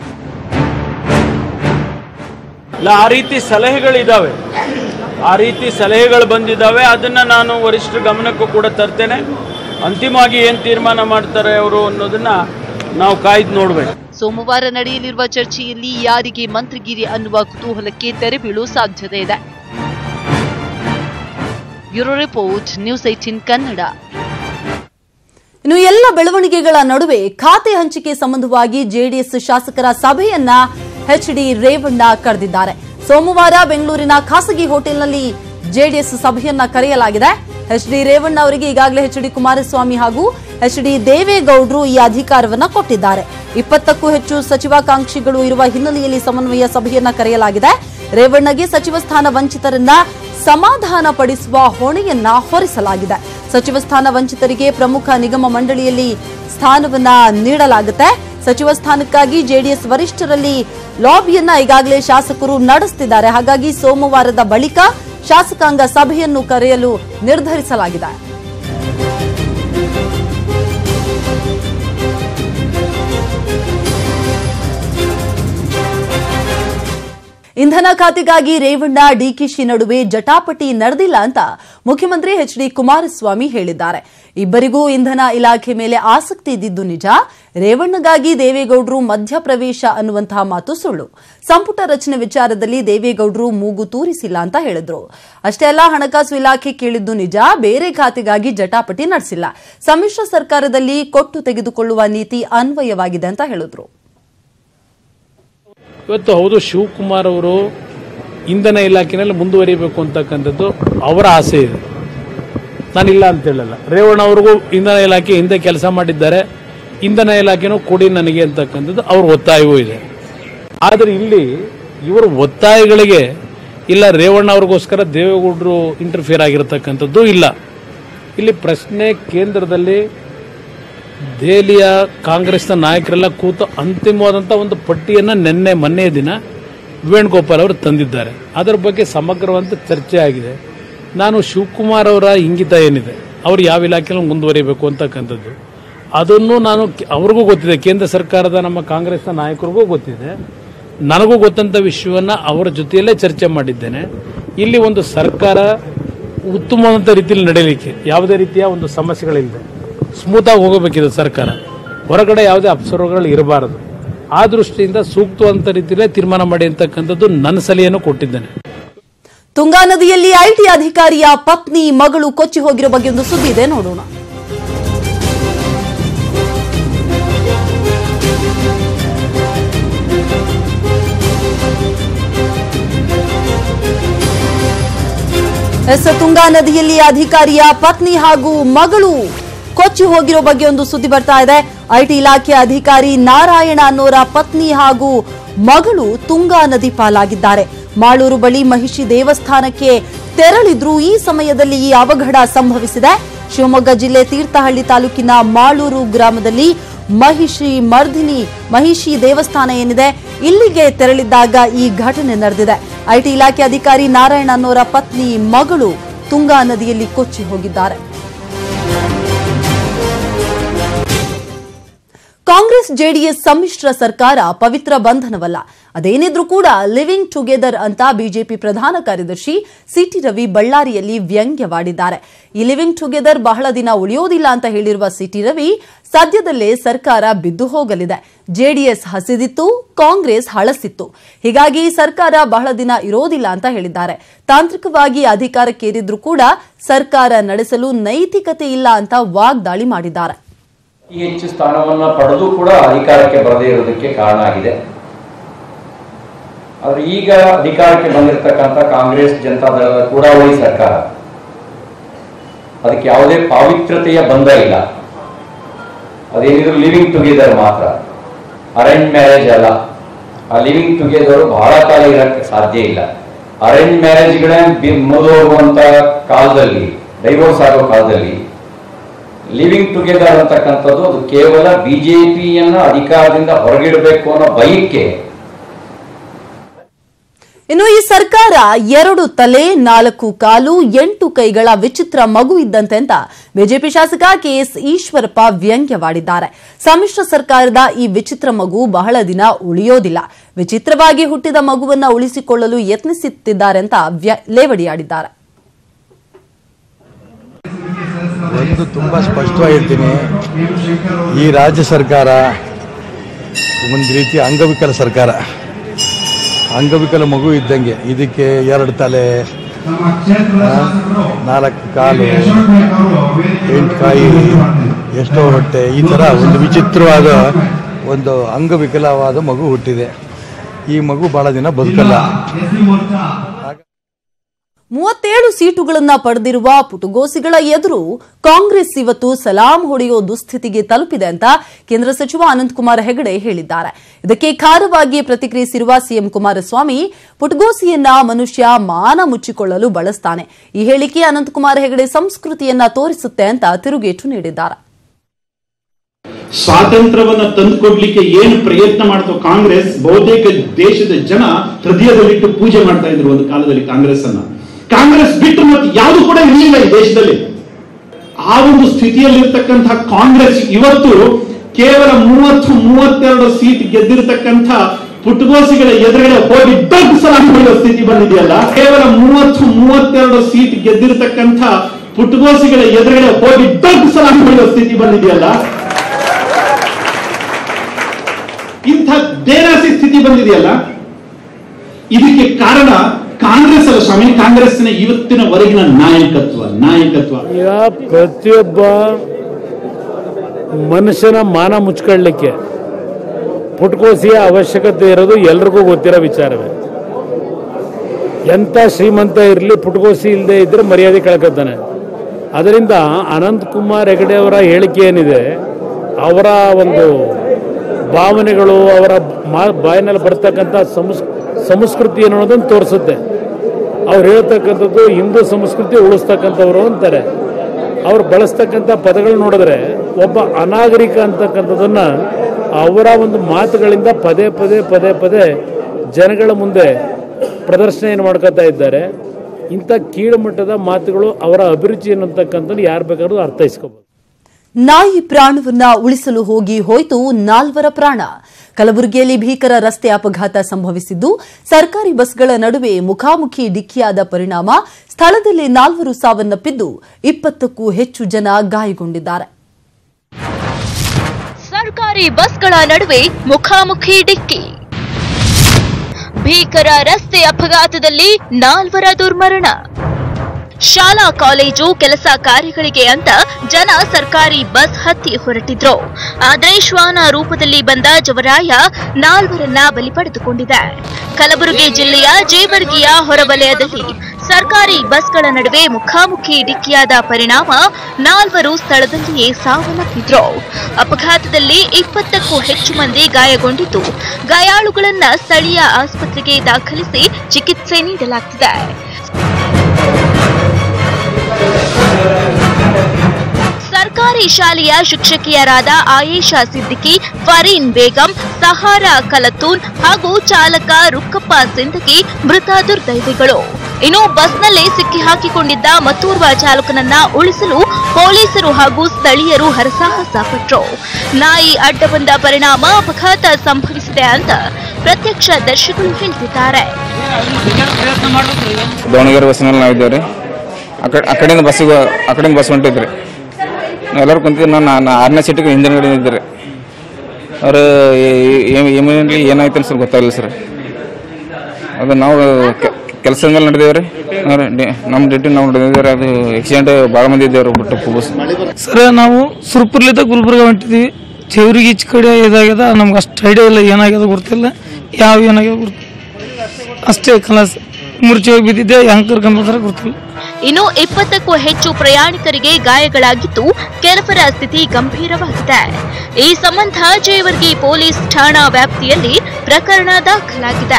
ಇಲ್ಲ ಆ ರೀತಿ ಸಲಹೆಗಳಿದ್ದಾವೆ ಆ ರೀತಿ ಸಲಹೆಗಳು ಬಂದಿದ್ದಾವೆ ಅದನ್ನು ನಾನು ವರಿಷ್ಠರ ಗಮನಕ್ಕೂ ಕೂಡ ತರ್ತೇನೆ ಅಂತಿಮವಾಗಿ ಏನು ತೀರ್ಮಾನ ಮಾಡ್ತಾರೆ ಅವರು ಅನ್ನೋದನ್ನ ನಾವು ಕಾಯ್ದು ನೋಡ್ಬೇಕು ಸೋಮವಾರ ನಡೆಯಲಿರುವ ಚರ್ಚೆಯಲ್ಲಿ ಯಾರಿಗೆ ಮಂತ್ರಿಗಿರಿ ಅನ್ನುವ ಕುತೂಹಲಕ್ಕೆ ತೆರೆ ಬೀಳುವ ಸಾಧ್ಯತೆ ಇದೆ bureau report news eighteen Kannada ಇನ್ನು ಎಲ್ಲ ಬೆಳವಣಿಗೆಗಳ ನಡುವೆ ಖಾತೆ ಹಂಚಿಕೆ ಸಂಬಂಧವಾಗಿ ಜೆಡಿಎಸ್ ಶಾಸಕರ ಸಭೆಯನ್ನ ಎಚ್ ಡಿ ರೇವಣ್ಣ ಕರೆದಿದ್ದಾರೆ ಸೋಮವಾರ ಬೆಂಗಳೂರಿನ ಖಾಸಗಿ ಹೋಟೆಲ್ನಲ್ಲಿ ಜೆಡಿಎಸ್ ಸಭೆಯನ್ನ ಕರೆಯಲಾಗಿದೆ ಎಚ್ ಡಿ ರೇವಣ್ಣ ಅವರಿಗೆ ಈಗಾಗಲೇ ಎಚ್ ಡಿ ಕುಮಾರಸ್ವಾಮಿ ಹಾಗೂ ಎಚ್ ಡಿ ದೇವೇಗೌಡರು ಈ ಅಧಿಕಾರವನ್ನ ಕೊಟ್ಟಿದ್ದಾರೆ ಇಪ್ಪತ್ತಕ್ಕೂ ಹೆಚ್ಚು ಸಚಿವಾಕಾಂಕ್ಷಿಗಳು ಇರುವ ಹಿನ್ನೆಲೆಯಲ್ಲಿ ಸಮನ್ವಯ ಸಭೆಯನ್ನ ಕರೆಯಲಾಗಿದೆ ರೇವಣ್ಣಗೆ ಸಚಿವ ಸ್ಥಾನ ವಂಚಿತರನ್ನ ಸಮಾಧಾನ ಪಡಿಸುವ ಹೊಣೆಯನ್ನ ಹೊರಿಸಲಾಗಿದೆ ಸಚಿವ ಸ್ಥಾನ ವಂಚಿತರಿಗೆ ಪ್ರಮುಖ ನಿಗಮ ಮಂಡಳಿಯಲ್ಲಿ ಸ್ಥಾನವನ್ನ ನೀಡಲಾಗುತ್ತೆ ಸಚಿವ ಸ್ಥಾನಕ್ಕಾಗಿ ಜೆಡಿಎಸ್ ವರಿಷ್ಠರಲ್ಲಿ ಲಾಬಿಯನ್ನ ಈಗಾಗಲೇ ಶಾಸಕರು ನಡೆಸುತ್ತಿದ್ದಾರೆ ಹಾಗಾಗಿ ಸೋಮವಾರದ ಬಳಿಕ ಶಾಸಕಾಂಗ ಸಭೆಯನ್ನು ಕರೆಯಲು ನಿರ್ಧರಿಸಲಾಗಿದೆ ಇಂಧನ ಖಾತೆಗಾಗಿ ರೇವಣ್ಣ ಡಿಕೆಶಿ ನಡುವೆ ಜಟಾಪಟಿ ನಡೆದಿಲ್ಲ ಅಂತ ಮುಖ್ಯಮಂತ್ರಿ ಎಚ್ ಡಿ ಕುಮಾರಸ್ವಾಮಿ ಹೇಳಿದ್ದಾರೆ ಇಬ್ಬರಿಗೂ ಇಂಧನ ಇಲಾಖೆ ಮೇಲೆ ಆಸಕ್ತಿ ಇದ್ದಿದ್ದು ನಿಜ ರೇವಣ್ಣಗಾಗಿ ದೇವೇಗೌಡರು ಮಧ್ಯಪ್ರವೇಶ ಅನ್ನುವಂತಹ ಮಾತು ಸುಳ್ಳು ಸಂಪುಟ ರಚನೆ ವಿಚಾರದಲ್ಲಿ ದೇವೇಗೌಡರು ಮೂಗು ತೂರಿಸಿಲ್ಲ ಅಂತ ಹೇಳಿದ್ರು ಅಷ್ಟೇ ಅಲ್ಲ ಹಣಕಾಸು ಇಲಾಖೆ ಕೇಳಿದ್ದು ನಿಜ ಬೇರೆ ಖಾತೆಗಾಗಿ ಜಟಾಪಟಿ ನಡೆಸಿಲ್ಲ ಸಮ್ಮಿಶ್ರ ಸರ್ಕಾರದಲ್ಲಿ ಕೊಟ್ಟು ತೆಗೆದುಕೊಳ್ಳುವ ನೀತಿ ಅನ್ವಯವಾಗಿದೆ ಅಂತ ಹೇಳಿದ್ರು ಇವತ್ತು ಹೌದು ಶಿವಕುಮಾರ್ ಅವರು ಇಂಧನ ಇಲಾಖೆನಲ್ಲಿ ಮುಂದುವರಿಬೇಕು ಅಂತಕ್ಕಂಥದ್ದು ಅವರ ಆಸೆ ಇದೆ ನಾನಿಲ್ಲ ಅಂತ ಹೇಳಲ್ಲ ರೇವಣ್ಣ ಅವ್ರಿಗೂ ಇಂಧನ ಇಲಾಖೆ ಹಿಂದೆ ಕೆಲಸ ಮಾಡಿದ್ದಾರೆ ಇಂಧನ ಇಲಾಖೆನೂ ಕೊಡಿ ನನಗೆ ಅಂತಕ್ಕಂಥದ್ದು ಅವ್ರ ಒತ್ತಾಯವೂ ಇದೆ ಆದರೆ ಇಲ್ಲಿ ಇವರ ಒತ್ತಾಯಗಳಿಗೆ ಇಲ್ಲ ರೇವಣ್ಣ ಅವ್ರಿಗೋಸ್ಕರ ದೇವೇಗೌಡರು ಇಂಟರ್ಫಿಯರ್ ಆಗಿರತಕ್ಕಂಥದ್ದು ಇಲ್ಲ ಇಲ್ಲಿ ಪ್ರಶ್ನೆ ಕೇಂದ್ರದಲ್ಲಿ ದೆಹಲಿಯ ಕಾಂಗ್ರೆಸ್ನ ನಾಯಕರೆಲ್ಲ ಕೂತು ಅಂತಿಮವಾದಂಥ ಒಂದು ಪಟ್ಟಿಯನ್ನು ನಿನ್ನೆ ಮೊನ್ನೆಯ ದಿನ ವೇಣುಗೋಪಾಲ್ ಅವರು ತಂದಿದ್ದಾರೆ ಅದರ ಬಗ್ಗೆ ಸಮಗ್ರವಂತ ಚರ್ಚೆ ಆಗಿದೆ ನಾನು ಶಿವಕುಮಾರ್ ಅವರ ಇಂಗಿತ ಏನಿದೆ ಅವರು ಯಾವ ಇಲಾಖೆಯಲ್ಲಿ ಮುಂದುವರಿಬೇಕು ಅಂತಕ್ಕಂಥದ್ದು ಅದನ್ನು ನಾನು ಕೆ- ಅವ್ರಿಗೂ ಗೊತ್ತಿದೆ ಕೇಂದ್ರ ಸರ್ಕಾರದ ನಮ್ಮ ಕಾಂಗ್ರೆಸ್ನ ನಾಯಕರಿಗೂ ಗೊತ್ತಿದೆ ನನಗೂ ಗೊತ್ತಂಥ ವಿಷಯವನ್ನು ಅವರ ಜೊತೆಯಲ್ಲೇ ಚರ್ಚೆ ಮಾಡಿದ್ದೇನೆ ಇಲ್ಲಿ ಒಂದು ಸರ್ಕಾರ ಉತ್ತಮವಾದಂಥ ರೀತಿಯಲ್ಲಿ ನಡೆಯಲಿಕ್ಕೆ ಯಾವುದೇ ರೀತಿಯ ಒಂದು ಸಮಸ್ಯೆಗಳಿಲ್ಲದೆ ಸ್ಮೂತಾಗಿ ಹೋಗಬೇಕಿದೆ ಸರ್ಕಾರ ಹೊರಗಡೆ ಯಾವುದೇ ಅಪ್ಸರ್ವಗಳು ಇರಬಾರದು ಆ ದೃಷ್ಟಿಯಿಂದ ಸೂಕ್ತವಾದಂಥ ರೀತಿಯಲ್ಲೇ ತೀರ್ಮಾನ ಮಾಡಿ ಅಂತಕ್ಕಂಥದ್ದು ನನ್ನ ಸಲಹೆಯನ್ನು ಕೊಟ್ಟಿದ್ದೇನೆ ತುಂಗಾ ನದಿಯಲ್ಲಿ ಐಟಿ ಅಧಿಕಾರಿಯ ಪತ್ನಿ ಮಗಳು ಕೊಚ್ಚಿ ಹೋಗಿರೋ ಬಗ್ಗೆ ಒಂದು ಸುದ್ದಿ ಇದೆ ನೋಡೋಣ ಎಸ್ ತುಂಗಾ ನದಿಯಲ್ಲಿ ಅಧಿಕಾರಿಯ ಪತ್ನಿ ಹಾಗೂ ಮಗಳು ಕೊಚ್ಚಿ ಹೋಗಿರೋ ಬಗ್ಗೆ ಒಂದು ಸುದ್ದಿ ಬರ್ತಾ ಇದೆ ಐಟಿ ಇಲಾಖೆ ಅಧಿಕಾರಿ ನಾರಾಯಣ ಅನ್ನೋರ ಪತ್ನಿ ಹಾಗೂ ಮಗಳು ತುಂಗಾ ನದಿ ಪಾಲಾಗಿದ್ದಾರೆ ಮಾಳೂರು ಬಳಿ ಮಹಿಷಿ ದೇವಸ್ಥಾನಕ್ಕೆ ತೆರಳಿದ್ರು ಈ ಸಮಯದಲ್ಲಿ ಈ ಅವಘಡ ಸಂಭವಿಸಿದೆ ಶಿವಮೊಗ್ಗ ಜಿಲ್ಲೆ ತೀರ್ಥಹಳ್ಳಿ ತಾಲೂಕಿನ ಮಾಳೂರು ಗ್ರಾಮದಲ್ಲಿ ಮಹಿಷಿ ಮರ್ದಿನಿ ಮಹಿಷಿ ದೇವಸ್ಥಾನ ಏನಿದೆ ಇಲ್ಲಿಗೆ ತೆರಳಿದ್ದಾಗ ಈ ಘಟನೆ ನಡೆದಿದೆ ಐಟಿ ಇಲಾಖೆ ಅಧಿಕಾರಿ ನಾರಾಯಣ ಅನ್ನೋರ ಪತ್ನಿ ಮಗಳು ತುಂಗಾ ನದಿಯಲ್ಲಿ ಕೊಚ್ಚಿ ಹೋಗಿದ್ದಾರೆ ಕಾಂಗ್ರೆಸ್ ಜೆಡಿಎಸ್ ಸಮ್ಮಿಶ್ರ ಸರ್ಕಾರ ಪವಿತ್ರ ಬಂಧನವಲ್ಲ ಅದೇನಿದ್ರೂ ಕೂಡ ಲಿವಿಂಗ್ ಟುಗೆದರ್ ಅಂತ ಬಿಜೆಪಿ ಪ್ರಧಾನ ಕಾರ್ಯದರ್ಶಿ ಸಿಟಿ ರವಿ ಬಳ್ಳಾರಿಯಲ್ಲಿ ವ್ಯಂಗ್ಯವಾಡಿದ್ದಾರೆ ಈ ಲಿವಿಂಗ್ ಟುಗೆದರ್ ಬಹಳ ದಿನ ಉಳಿಯೋದಿಲ್ಲ ಅಂತ ಹೇಳಿರುವ ಸಿಟಿ ರವಿ ಸದ್ಯದಲ್ಲೇ ಸರ್ಕಾರ ಬಿದ್ದು ಹೋಗಲಿದೆ ಜೆಡಿಎಸ್ ಹಸಿದಿತ್ತು ಕಾಂಗ್ರೆಸ್ ಹಳಸಿತ್ತು ಹೀಗಾಗಿ ಸರ್ಕಾರ ಬಹಳ ದಿನ ಇರೋದಿಲ್ಲ ಅಂತ ಹೇಳಿದ್ದಾರೆ ತಾಂತ್ರಿಕವಾಗಿ ಅಧಿಕಾರಕ್ಕೇರಿದ್ರೂ ಕೂಡ ಸರ್ಕಾರ ನಡೆಸಲು ನೈತಿಕತೆ ಇಲ್ಲ ಅಂತ ವಾಗ್ದಾಳಿ ಮಾಡಿದ್ದಾರೆ ಈ ಹೆಚ್ಚು ಸ್ಥಾನವನ್ನ ಪಡೆದು ಕೂಡ ಅಧಿಕಾರಕ್ಕೆ ಬರದೇ ಇರೋದಕ್ಕೆ ಕಾರಣ ಆಗಿದೆ ಆದ್ರೆ ಈಗ ಅಧಿಕಾರಕ್ಕೆ ಬಂದಿರತಕ್ಕಂಥ ಕಾಂಗ್ರೆಸ್ ಜನತಾದಳದ ಕೂಡಾವಳಿ ಸರ್ಕಾರ ಅದಕ್ಕೆ ಯಾವುದೇ ಪಾವಿತ್ರತೆಯ ಬಂಧ ಇಲ್ಲ ಅದೇನಿದ್ರು ಲಿವಿಂಗ್ ಟುಗೆದರ್ ಮಾತ್ರ ಅರೇಂಜ್ ಮ್ಯಾರೇಜ್ ಅಲ್ಲ ಆ ಲಿವಿಂಗ್ ಟುಗೆದರ್ ಬಹಳ ಕಾಲ ಇರಕ್ಕೆ ಸಾಧ್ಯ ಇಲ್ಲ ಅರೇಂಜ್ ಮ್ಯಾರೇಜ್ಗಳೇ ಮುಗಿದೋಗುವಂತ ಕಾಲದಲ್ಲಿ ಡೈವೋರ್ಸ್ ಆಗೋ ಕಾಲದಲ್ಲಿ ಲಿವಿಂಗ್ ಟುಗೆದರ್ ಅಂತಕ್ಕಂಥದ್ದು ಅದು ಕೇವಲ ಬಿಜೆಪಿಯನ್ನ ಅಧಿಕಾರದಿಂದ ಹೊರಗಿಡಬೇಕು ಅನ್ನೋ ಬಯಕೆ ಇನ್ನು ಈ ಸರ್ಕಾರ ಎರಡು ತಲೆ ನಾಲ್ಕು ಕಾಲು ಎಂಟು ಕೈಗಳ ವಿಚಿತ್ರ ಮಗು ಇದ್ದಂತೆ ಅಂತ ಬಿಜೆಪಿ ಶಾಸಕ ಕೆಎಸ್ ಈಶ್ವರಪ್ಪ ವ್ಯಂಗ್ಯವಾಡಿದ್ದಾರೆ ಸಮ್ಮಿಶ್ರ ಸರ್ಕಾರದ ಈ ವಿಚಿತ್ರ ಮಗು ಬಹಳ ದಿನ ಉಳಿಯೋದಿಲ್ಲ ವಿಚಿತ್ರವಾಗಿ ಹುಟ್ಟಿದ ಮಗುವನ್ನ ಉಳಿಸಿಕೊಳ್ಳಲು ಯತ್ನಿಸುತ್ತಿದ್ದಾರೆ ಅಂತ ವ್ಯ- ಲೇವಡಿಯಾಡಿದ್ದಾರೆ ಒಂದು ತುಂಬ ಸ್ಪಷ್ಟವಾಗಿರ್ತೀನಿ ಈ ರಾಜ್ಯ ಸರ್ಕಾರ ಒಂದು ರೀತಿಯ ಅಂಗವಿಕಲ ಸರ್ಕಾರ ಅಂಗವಿಕಲ ಮಗು ಇದ್ದಂಗೆ ಇದಕ್ಕೆ ಎರಡು ತಲೆ ಆ, ನಾಲ್ಕು ಕಾಲು ಎಂಟು ಕಾಯಿ ಎಷ್ಟೋ ಹೊಟ್ಟೆ ಈ ಥರ ಒಂದು ವಿಚಿತ್ರವಾದ ಒಂದು ಅಂಗವಿಕಲವಾದ ಮಗು ಹುಟ್ಟಿದೆ ಈ ಮಗು ಬಹಳ ದಿನ ಬದುಕಲ್ಲ ಮೂವತ್ತೇಳು ಸೀಟುಗಳನ್ನ ಪಡೆದಿರುವ ಪುಟಗೋಸಿಗಳ ಎದುರು ಕಾಂಗ್ರೆಸ್ ಇವತ್ತು ಸಲಾಂ ಹೊಡೆಯೋ ದುಸ್ಥಿತಿಗೆ ತಲುಪಿದೆ ಅಂತ ಕೇಂದ್ರ ಸಚಿವ ಅನಂತಕುಮಾರ್ ಹೆಗಡೆ ಹೇಳಿದ್ದಾರೆ ಇದಕ್ಕೆ ಖಾರವಾಗಿ ಪ್ರತಿಕ್ರಿಯಿಸಿರುವ ಸಿಎಂ ಕುಮಾರಸ್ವಾಮಿ ಪುಟಗೋಸಿಯನ್ನ ಮನುಷ್ಯ ಮಾನ ಮುಚ್ಚಿಕೊಳ್ಳಲು ಬಳಸ್ತಾನೆ ಈ ಹೇಳಿಕೆ ಅನಂತಕುಮಾರ್ ಹೆಗಡೆ ಸಂಸ್ಕೃತಿಯನ್ನ ತೋರಿಸುತ್ತೆ ಅಂತ ತಿರುಗೇಟು ನೀಡಿದ್ದಾರೆ ಸ್ವಾತಂತ್ರ್ಯವನ್ನ ತಂದುಕೊಡ್ಲಿಕ್ಕೆ ಏನು ಪ್ರಯತ್ನ ಮಾಡ್ತೋ ಕಾಂಗ್ರೆಸ್ ಬಹುತೇಕ ದೇಶದ ಜನ ಹೃದಯದಲ್ಲಿಟ್ಟು ಪೂಜೆ ಮಾಡ್ತಾ ಇದ್ರು ಒಂದು ಕಾಲದಲ್ಲಿ ಕಾಂಗ್ರೆಸ್ ಅನ್ನ ಕಾಂಗ್ರೆಸ್ ಬಿಟ್ಟು ಮತ್ತೆ ಯಾವುದು ಕೂಡ ಇರಲಿಲ್ಲ ಈ ದೇಶದಲ್ಲಿ ಆ ಒಂದು ಸ್ಥಿತಿಯಲ್ಲಿರ್ತಕ್ಕಂಥ ಕಾಂಗ್ರೆಸ್ ಇವತ್ತು ಕೇವಲ ಮೂವತ್ತು ಮೂವತ್ತೆರಡು ಸೀಟ್ ಗೆದ್ದಿರತಕ್ಕಂಥ ಪುಟಗೋಸಿಗಳ ಎದುರುಗಡೆ ಹೋಗಿ ದೊಡ್ಡ ಸಲಾಮ್ ಹೊಡೆಯೋ ಸ್ಥಿತಿ ಬಂದಿದೆಯಲ್ಲ ಕೇವಲ ಮೂವತ್ತು ಮೂವತ್ತೆರಡು ಸೀಟ್ ಗೆದ್ದಿರತಕ್ಕಂಥ ಪುಟಗೋಸಿಗಳ ಎದುರುಗಡೆ ಹೋಗಿ ದೊಡ್ಡ ಸಲಾಮ್ ಹೊಡೆಯೋ ಸ್ಥಿತಿ ಬಂದಿದೆಯಲ್ಲ ಇಂಥ ದೇರಾಸಿ ಸ್ಥಿತಿ ಬಂದಿದೆಯಲ್ಲ ಇದಕ್ಕೆ ಕಾರಣ ಕಾಂಗ್ರೆಸ್ ಅಲ್ಲ ಸ್ವಾಮಿ ಕಾಂಗ್ರೆಸ್ಸಿನ ಇವತ್ತಿನವರೆಗಿನ ನಾಯಕತ್ವ ನಾಯಕತ್ವ ಈಗ ಪ್ರತಿಯೊಬ್ಬ ಮನುಷ್ಯನ ಮಾನ ಮುಚ್ಕೊಳ್ಳಿಕ್ಕೆ ಪುಟ್ಕೋಸಿಯ ಅವಶ್ಯಕತೆ ಇರೋದು ಎಲ್ರಿಗೂ ಗೊತ್ತಿರೋ ವಿಚಾರವೇ ಎಂಥ ಶ್ರೀಮಂತ ಇರಲಿ ಪುಟ್ಕೋಸಿ ಇಲ್ಲದೆ ಇದ್ರೆ ಮರ್ಯಾದೆ ಕಳ್ಕೊತಾನೆ ಅದರಿಂದ ಅನಂತ್ ಕುಮಾರ್ ಹೆಗಡೆ ಅವರ ಹೇಳಿಕೆ ಏನಿದೆ ಅವರ ಒಂದು ಭಾವನೆಗಳು ಅವರ ಮಾ ಬಾಯಿನಲ್ಲಿ ಬರ್ತಕ್ಕಂಥ ಸಂಸ್ ಸಂಸ್ಕೃತಿ ಅನ್ನೋದನ್ನು ತೋರಿಸುತ್ತೆ ಅವ್ರು ಹೇಳ್ತಕ್ಕಂಥದ್ದು ಹಿಂದೂ ಸಂಸ್ಕೃತಿ ಉಳಿಸ್ತಕ್ಕಂಥವ್ರು ಅಂತಾರೆ ಅವ್ರು ಬಳಸ್ತಕ್ಕಂಥ ಪದಗಳು ನೋಡಿದ್ರೆ ಒಬ್ಬ ಅನಾಗರಿಕ ಅಂತಕ್ಕಂಥದ್ದನ್ನ ಅವರ ಒಂದು ಮಾತುಗಳಿಂದ ಪದೇ ಪದೇ ಪದೇ ಪದೇ ಜನಗಳ ಮುಂದೆ ಪ್ರದರ್ಶನ ಏನು ಮಾಡ್ಕೊತಾ ಇದ್ದಾರೆ ಇಂಥ ಕೀಳು ಮಟ್ಟದ ಮಾತುಗಳು ಅವರ ಅಭಿರುಚಿ ಅನ್ನತಕ್ಕಂಥದ್ದು ಯಾರು ಬೇಕಾದ್ರೂ ಅರ್ಥೈಸ್ಕೋಬಹುದು ನಾಯಿ ಪ್ರಾಣವನ್ನ ಉಳಿಸಲು ಹೋಗಿ ಹೋಯ್ತು ನಾಲ್ವರ ಪ್ರಾಣ ಕಲಬುರಗಿಯಲ್ಲಿ ಭೀಕರ ರಸ್ತೆ ಅಪಘಾತ ಸಂಭವಿಸಿದ್ದು ಸರ್ಕಾರಿ ಬಸ್ಗಳ ನಡುವೆ ಮುಖಾಮುಖಿ ಡಿಕ್ಕಿಯಾದ ಪರಿಣಾಮ ಸ್ಥಳದಲ್ಲಿ ನಾಲ್ವರು ಸಾವನ್ನಪ್ಪಿದ್ದು ಇಪ್ಪತ್ತಕ್ಕೂ ಹೆಚ್ಚು ಜನ ಗಾಯಗೊಂಡಿದ್ದಾರೆ ಸರ್ಕಾರಿ ಬಸ್ಗಳ ನಡುವೆ ಮುಖಾಮುಖಿ ಡಿಕ್ಕಿ ಭೀಕರ ರಸ್ತೆ ಅಪಘಾತದಲ್ಲಿ ನಾಲ್ವರ ದುರ್ಮರಣ ಶಾಲಾ ಕಾಲೇಜು ಕೆಲಸ ಕಾರ್ಯಗಳಿಗೆ ಅಂತ ಜನ ಸರ್ಕಾರಿ ಬಸ್ ಹತ್ತಿ ಹೊರಟಿದ್ರು ಆದ್ರೆ ಶ್ವಾನ ರೂಪದಲ್ಲಿ ಬಂದ ಜವರಾಯ ನಾಲ್ವರನ್ನ ಬಲಿ ಪಡೆದುಕೊಂಡಿದೆ ಕಲಬುರಗಿ ಜಿಲ್ಲೆಯ ಜೇವರ್ಗಿಯ ಹೊರವಲಯದಲ್ಲಿ ಸರ್ಕಾರಿ ಬಸ್ಗಳ ನಡುವೆ ಮುಖಾಮುಖಿ ಡಿಕ್ಕಿಯಾದ ಪರಿಣಾಮ ನಾಲ್ವರು ಸ್ಥಳದಲ್ಲಿಯೇ ಸಾವನ್ನಪ್ಪಿದ್ರು ಅಪಘಾತದಲ್ಲಿ ಇಪ್ಪತ್ತಕ್ಕೂ ಹೆಚ್ಚು ಮಂದಿ ಗಾಯಗೊಂಡಿದ್ದು ಗಾಯಾಳುಗಳನ್ನ ಸ್ಥಳೀಯ ಆಸ್ಪತ್ರೆಗೆ ದಾಖಲಿಸಿ ಚಿಕಿತ್ಸೆ ನೀಡಲಾಗ್ತಿದೆ ಸರ್ಕಾರಿ ಶಾಲೆಯ ಶಿಕ್ಷಕಿಯರಾದ ಆಯೇಷಾ ಸಿದ್ದಿಕಿ ಫರೀನ್ ಬೇಗಂ ಸಹಾರಾ ಕಲತೂನ್ ಹಾಗೂ ಚಾಲಕ ರುಕ್ಕಪ್ಪ ಸಿಂದಗಿ ಮೃತ ದುರ್ದೈವಿಗಳು ಇನ್ನು ಬಸ್ನಲ್ಲೇ ಸಿಕ್ಕಿ ಹಾಕಿಕೊಂಡಿದ್ದ ಮತ್ತೋರ್ವ ಚಾಲಕನನ್ನ ಉಳಿಸಲು ಪೊಲೀಸರು ಹಾಗೂ ಸ್ಥಳೀಯರು ಹರಸಾಹಸ ಪಟ್ರು ನಾಯಿ ಅಡ್ಡ ಬಂದ ಪರಿಣಾಮ ಅಪಘಾತ ಸಂಭವಿಸಿದೆ ಅಂತ ಪ್ರತ್ಯಕ್ಷದರ್ಶಿಗಳು ಹೇಳ್ತಿದ್ದಾರೆ ದಾವಣಗೆರೆ ಬಸ್ಸಿನಲ್ಲಿ ನಾವಿದ್ದೇವೆ ಆ ಕಡೆ ಆ ಕಡೆಯಿಂದ ಬಸ್ಸಿಗೆ ಆ ಕಡೆಯಿಂದ ಬಸ್ ಹೊಂಟಿದ್ರಿ ನಾವೆಲ್ಲರೂ ಕುಂತಿದ್ದು ನಾನು ನಾನು ಆರನೇ ಸೀಟಿಗೆ ಹಿಂದಿನಗಡೆ ಇದ್ದರೆ ಅವರು ಇಮಿಡಿಯೇಟ್ಲಿ ಏನಾಯ್ತು ಅಂತ ಸರ್ ಗೊತ್ತಾಗಲಿಲ್ಲ ಸರ್ ಅದು ನಾವು ಕೆಲಸದ ಮೇಲೆ ನಡೆದೇವೆ ರೀ ನಮ್ಮ ಡ್ಯೂಟಿ ನಾವು ನಡೆದಿದ್ದಾರೆ ಅದು ಆಕ್ಸಿಡೆಂಟ್ ಭಾಳ ಮಂದಿ ಇದ್ದೇವ್ರಿ ಬಿಟ್ಟು ಬಸ್ ಸರ್ ನಾವು ಸುರ್ಪುರ್ಲಿದ್ದ ಗುಲ್ಬರ್ಗ ಹೊಂಟಿದ್ವಿ ಚೇವ್ರಿಗೆ ಈಚೆ ಕಡೆ ಇದಾಗ್ಯದ ನಮ್ಗೆ ಅಷ್ಟು ಐಡಿಯಾ ಇಲ್ಲ ಏನಾಗ್ಯದ ಗೊತ್ತಿಲ್ಲ ಯಾವ ಏನಾಗ್ಯದ ಗೊತ್ತಿಲ್ಲ ಅಷ್ಟೇ ಕಲಾಸ್ ಮುರ್ಚಿ ಹೋಗಿ ಬಿದ್ದಿದ್ದೆ ಹೆಂಗ್ ಕರ್ಕೊಂಡ್ ಬಂದ್ರೆ ಗೊತ್ತಿಲ್ಲ ಇನ್ನು ಇಪ್ಪತ್ತಕ್ಕೂ ಹೆಚ್ಚು ಪ್ರಯಾಣಿಕರಿಗೆ ಗಾಯಗಳಾಗಿದ್ದು ಕೆಲವರ ಸ್ಥಿತಿ ಗಂಭೀರವಾಗಿದೆ ಈ ಸಂಬಂಧ ಜೇವರ್ಗಿ ಪೊಲೀಸ್ ಠಾಣಾ ವ್ಯಾಪ್ತಿಯಲ್ಲಿ ಪ್ರಕರಣ ದಾಖಲಾಗಿದೆ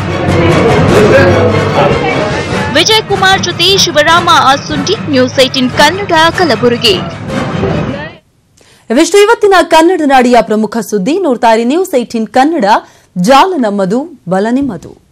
ವಿಜಯ್ ಕುಮಾರ್ ಜೊತೆ ಶಿವರಾಮ ಆಸುಂಡಿ ನ್ಯೂಸ್ ಏಟಿನ್ ಕನ್ನಡ ಕಲಬುರಗಿ ಇವಿಷ್ಟು ಇವತ್ತಿನ ಕನ್ನಡ ನಾಡಿಯ ಪ್ರಮುಖ ಸುದ್ದಿ ನೋಡ್ತಾ ಇರಿ ನ್ಯೂಸ್ ಏಟೀನ್ ಕನ್ನಡ ಜಾಲ ನಮ್ಮದು ಬಲ ನಿಮ್ಮದು